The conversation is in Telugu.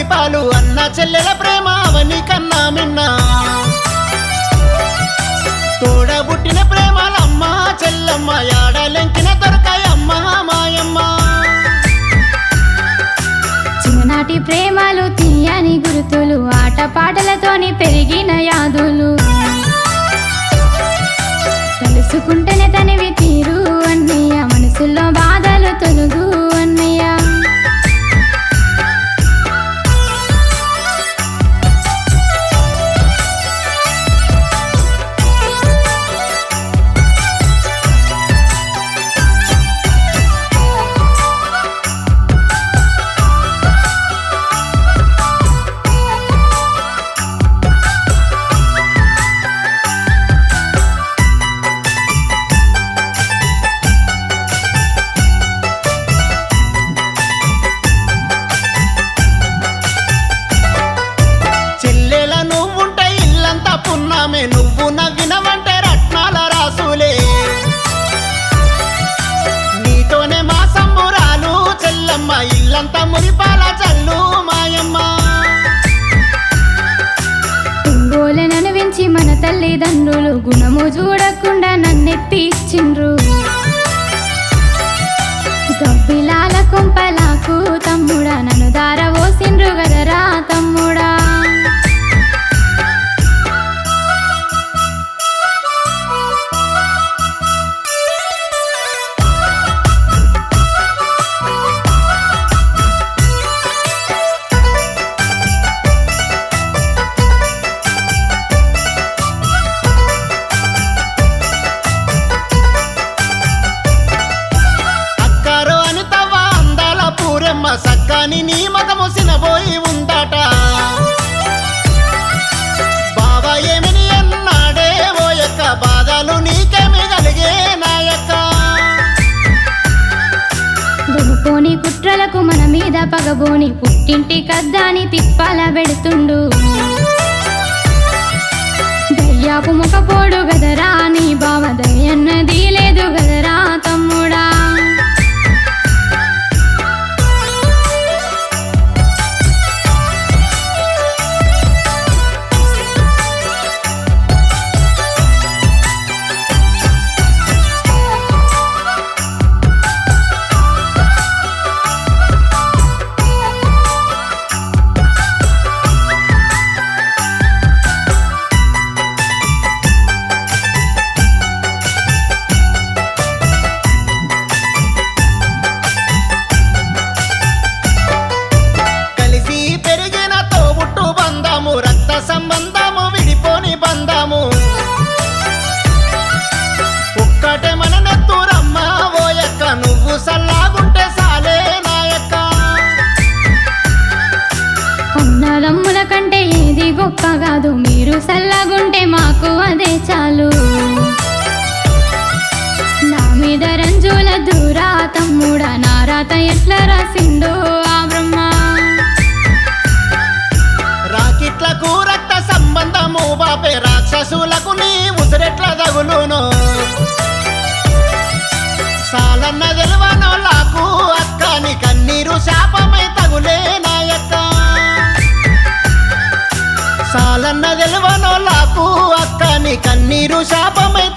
మురిపాలు అన్న చెల్లెల ప్రేమ అవని కన్నా మిన్నా తోడబుట్టిన ప్రేమలమ్మ చెల్లమ్మ యాడలెంకిన దొరకాయమ్మ మాయమ్మ చిన్ననాటి ప్రేమలు తీయని గుర్తులు ఆటపాటలతోని పెరిగిన యాదులు తలుసుకుంటేనే తనివి తీరు అన్నయ్య మనసులో బాధలు తొలుగు అన్నయ్య చెల్లెల నువ్వుంటే ఇల్లంతా పున్నామే నువ్వు నవ్వినవంటే రత్నాల రాసులే నీతోనే మా సంబురాలు చెల్లమ్మ ఇల్లంతా మురిపాల చల్లు మాయమ్మ తుంగోలె ననువించి మన తల్లిదండ్రులు గుణము చూడకుండా నన్నెత్తి ఇచ్చిండ్రు గబ్బిలాల కుంపలాకు తమ్ముడా నన్ను దార ఓసిండ్రు గదరా తమ్ముడా అక్కారు అని తవ్వ అందాల పూరెమ్మ సక్కాని నీ మగము సినబోయి ఉందట బాబా ఏమిని అన్నాడే ఓ యొక్క బాధలు నీకేమి కలిగే నాయక్క దునుపోని కుట్రలకు మన మీద పగబోని పుట్టింటి కద్దాని తిప్పాల పెడుతుండు దయ్యాపు ముఖపోడు గదరా నీ బావ దయ్యన్నది లేదు గదరా తమ్ముడా కలిసి పెరిగిన తోబుట్టు బంధము రక్త సంబంధము విడిపోని బంధము ఒక్కటే మన నెత్తురమ్మ ఓ యొక్క నువ్వు సల్లాగుంటే సాలే నాయక్క అన్నదమ్ముల కంటే ఏది గొప్ప కాదు మీరు సల్లగుంటే మాకు అదే చాలు నా మీద రంజుల దూరా తమ్ముడా నా రాత ఎట్లా రాసిండో ఆ బ్రహ్మ రాకిట్లకు రక్త సంబంధము బాపే రాక్షసులకు నీ ఉసిరెట్ల తగులును సాలన్న తెలవనోళ్ళకు అక్కని కన్నీరు శాపమై తగులే నాయక్క సాలన్న తెలవనోళ్ళకు అక్కని కన్నీరు శాపమై